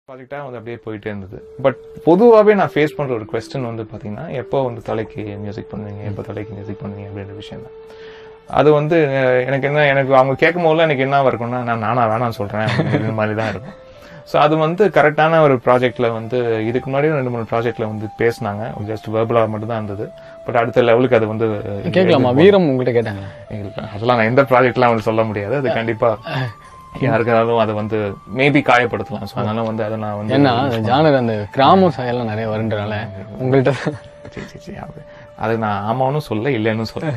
ப்ராஜெக்டாக வந்து அப்படியே போயிட்டே இருந்தது பட் பொதுவாகவே நான் ஃபேஸ் பண்ணுற ஒரு கொஸ்டின் வந்து பார்த்தீங்கன்னா எப்போ வந்து தலைக்கு மியூசிக் பண்ணுவீங்க எப்போ தலைக்கு மியூசிக் பண்ணுவீங்க அப்படின்ற விஷயம் தான் அது வந்து அஹ், எனக்கு என்ன எனக்கு அவங்க கேட்கும் போதுலாம் எனக்கு என்ன இருக்கும்னா நான் நானா வேணாம்னு சொல்கிறேன் இந்த மாதிரி தான் இருக்கும் ஸோ அது வந்து கரெக்டான ஒரு ப்ராஜெக்ட்ல வந்து இதுக்கு முன்னாடி ரெண்டு மூணு ப்ராஜெக்ட்ல வந்து பேசினாங்க ஜஸ்ட் வேர்பலாக மட்டும் தான் இருந்தது பட் அடுத்த லெவலுக்கு அது வந்து கேட்கலாமா வீரம் உங்ககிட்ட கேட்டாங்க எங்களுக்கு அதெல்லாம் நான் எந்த ப்ராஜெக்ட்லாம் வந்து சொல்ல முடியாது அது கண்டிப்பா யாருக்காலும் அதை வந்து மேபி காயப்படுத்தலாம் ஸோ அதனால வந்து அதை நான் வந்து ஏன்னா அந்த ஜானர் அந்த கிராம சாயெல்லாம் நிறைய வருன்றனால உங்கள்கிட்ட சரி, சரி, சரி, அது- அது நான் ஆமான்னு சொல்ல இல்லைன்னு சொல்ல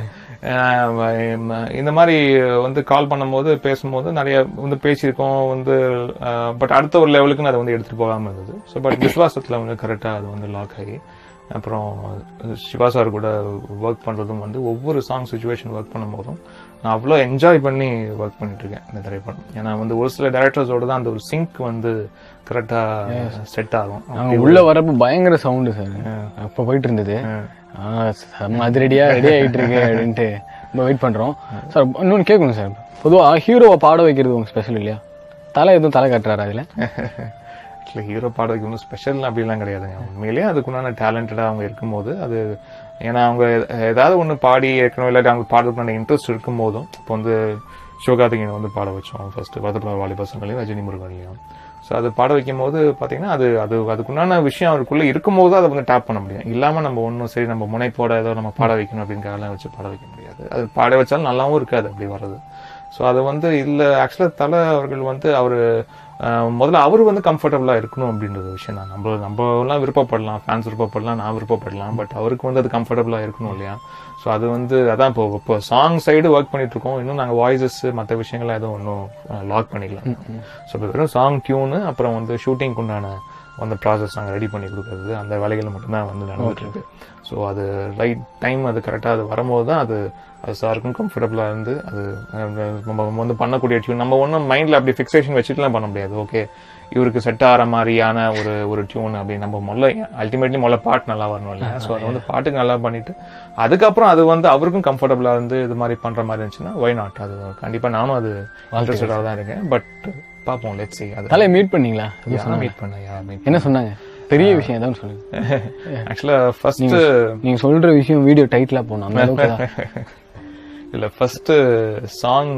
அஹ் இந்த மாதிரி வந்து கால் பண்ணும்போது பேசும்போது நிறைய வந்து பேசியிருக்கோம் வந்து பட் அடுத்த ஒரு லெவலுக்கு நான் அதை வந்து எடுத்துட்டு போகாம இருந்தது ஸோ பட் விஸ்வாசத்துல வந்து கரெக்டா அது வந்து லாக் ஆகி அப்புறம் சிவா சார் கூட ஒர்க் பண்றதும் வந்து ஒவ்வொரு சாங் சுச்சுவேஷன் ஒர்க் பண்ணும்போதும் நான் அவ்வளோ என்ஜாய் பண்ணி ஒர்க் பண்ணிட்டு இருக்கேன் இந்த திரைப்படம் ஏன்னா வந்து ஒரு சில டேரக்டர்ஸோட தான் அந்த ஒரு சிங்க் வந்து கரெக்டா செட் ஆகும் நாங்க உள்ள வரப்ப பயங்கர சவுண்டு சார் அப்ப போயிட்டு இருந்தது ஆ, செம்ம அதிரடியா ரெடி ஆயிட்டு இருக்கு அப்படின்ட்டு ரொம்ப வெயிட் பண்றோம் சார் இன்னொன்னு கேட்கணும் சார் பொதுவா ஹீரோவை பாட வைக்கிறது உங்க ஸ்பெஷல் இல்லையா தலை எதுவும் தலை கட்டுறாரு அதுல ஆக்சுவலி ஹீரோ பாட வைக்கணும் ஸ்பெஷல் அப்படிலாம் கிடையாதுங்க உண்மையிலேயே அதுக்குண்டான டேலண்டடாக அவங்க இருக்கும்போது அது ஏன்னா அவங்க ஏதாவது ஒன்று பாடி ஏற்கனவே இல்லாட்டி அவங்க பாடுறதுக்கான இன்ட்ரெஸ்ட் இருக்கும் போதும் இப்போ வந்து சிவகார்த்திகேயன் வந்து பாட வச்சோம் ஃபர்ஸ்ட் பதப்பட வாலி பசங்களையும் ரஜினி முருகனையும் ஸோ அது பாட வைக்கும் போது பார்த்தீங்கன்னா அது அது அதுக்குண்டான விஷயம் அவருக்குள்ள இருக்கும்போது அதை வந்து டேப் பண்ண முடியும் இல்லாமல் நம்ம ஒன்றும் சரி நம்ம முனைப்போட ஏதோ நம்ம பாட வைக்கணும் அப்படிங்கிறதெல்லாம் வச்சு பாட வைக்க முடியாது அது பாட வச்சாலும் நல்லாவும் இருக்காது அப்படி வர்றது ஸோ அது வந்து இல்லை ஆக்சுவலாக தலை அவர்கள் வந்து அவர் முதல்ல அவர் வந்து கம்ஃபர்டபுளாக இருக்கணும் அப்படின்றது விஷயம் தான் நம்ம நம்மலாம் விருப்பப்படலாம் ஃபேன்ஸ் விருப்பப்படலாம் நான் விருப்பப்படலாம் பட் அவருக்கு வந்து அது கம்ஃபர்டபுளாக இருக்கணும் இல்லையா ஸோ அது வந்து அதான் இப்போ இப்போ சாங் சைடு ஒர்க் பண்ணிட்டு இருக்கோம் இன்னும் நாங்கள் வாய்ஸஸ் மற்ற விஷயங்கள்லாம் எதுவும் ஒன்றும் லாக் பண்ணிக்கலாம் ஸோ இப்போ வெறும் சாங் டியூனு அப்புறம் வந்து ஷூட்டிங்க்கு உண்டான அந்த ப்ராசஸ் நாங்கள் ரெடி பண்ணி கொடுக்கறது அந்த வேலைகள் மட்டும்தான் வந்து நடந்துட்டு இருக்கு ஸோ அது ரைட் டைம் அது கரெக்டாக அது வரும்போது தான் அது அது சாருக்கும் கம்ஃபர்டபுளாக இருந்து அது அஹ், நம்ம வந்து பண்ணக்கூடிய டியூன் நம்ம ஒன்றும் மைண்டில் அப்படி ஃபிக்ஸேஷன் வச்சுட்டுலாம் பண்ண முடியாது ஓகே இவருக்கு செட் ஆகிற மாதிரியான ஒரு ஒரு டியூன் அப்படி நம்ம முதல்ல அல்டிமேட்லி முதல்ல பாட்டு நல்லா வரணும் இல்லையா ஸோ அதை வந்து பாட்டுக்கு நல்லா பண்ணிட்டு அதுக்கப்புறம் அது வந்து அவருக்கும் கம்ஃபர்டபுளாக இருந்து இது மாதிரி பண்ற மாதிரி இருந்துச்சுன்னா ஒய் நாட் அது கண்டிப்பாக நானும் அது இன்ட்ரெஸ்டடாக தான் இருக்கேன் பட் பார்ப்போம் லெட்ஸ் see அது தலை மீட் பண்ணீங்களா யாரும் மீட் பண்ண யாரும் மீட் என்ன சொன்னாங்க பெரிய விஷயம் ஏதாவது சொல்லுங்க ஆக்சுவலாக ஃபர்ஸ்ட் நீங்க சொல்ற விஷயம் வீடியோ டைட்டிலா போகணும் அந்த அளவுக்கு தான். இல்ல ஃபர்ஸ்ட் சாங்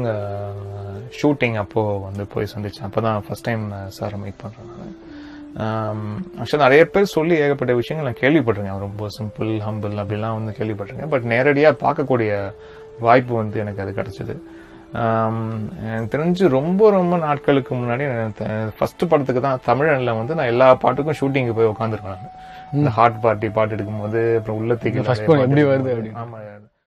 ஷூட்டிங் அப்போ வந்து போய் சந்திச்சேன் அப்பதான் ஃபர்ஸ்ட் டைம் சாரை மீட் பண்றேன் ஆக்சுவலாக நிறைய பேர் சொல்லி ஏகப்பட்ட விஷயங்கள் நான் கேள்விப்பட்டிருக்கேன் ரொம்ப சிம்பிள் ஹம்பிள் அப்படிலாம் வந்து கேள்விப்பட்டிருக்கேன் பட் நேரடியாக பார்க்கக்கூடிய வாய்ப்பு வந்து எனக்கு அது கிடைச்சது ஆம், எனக்கு தெரிஞ்சு ரொம்ப ரொம்ப நாட்களுக்கு முன்னாடி ஃபர்ஸ்ட் படத்துக்கு தான் தமிழன்ல வந்து நான் எல்லா பாட்டுக்கும் ஷூட்டிங்கு போய் உட்காந்துருக்கேன் இந்த ஹார்ட் பார்ட்டி பாட்டு எடுக்கும்போது அப்புறம் உள்ளத்துக்கு first one எப்படி வருது ஆமா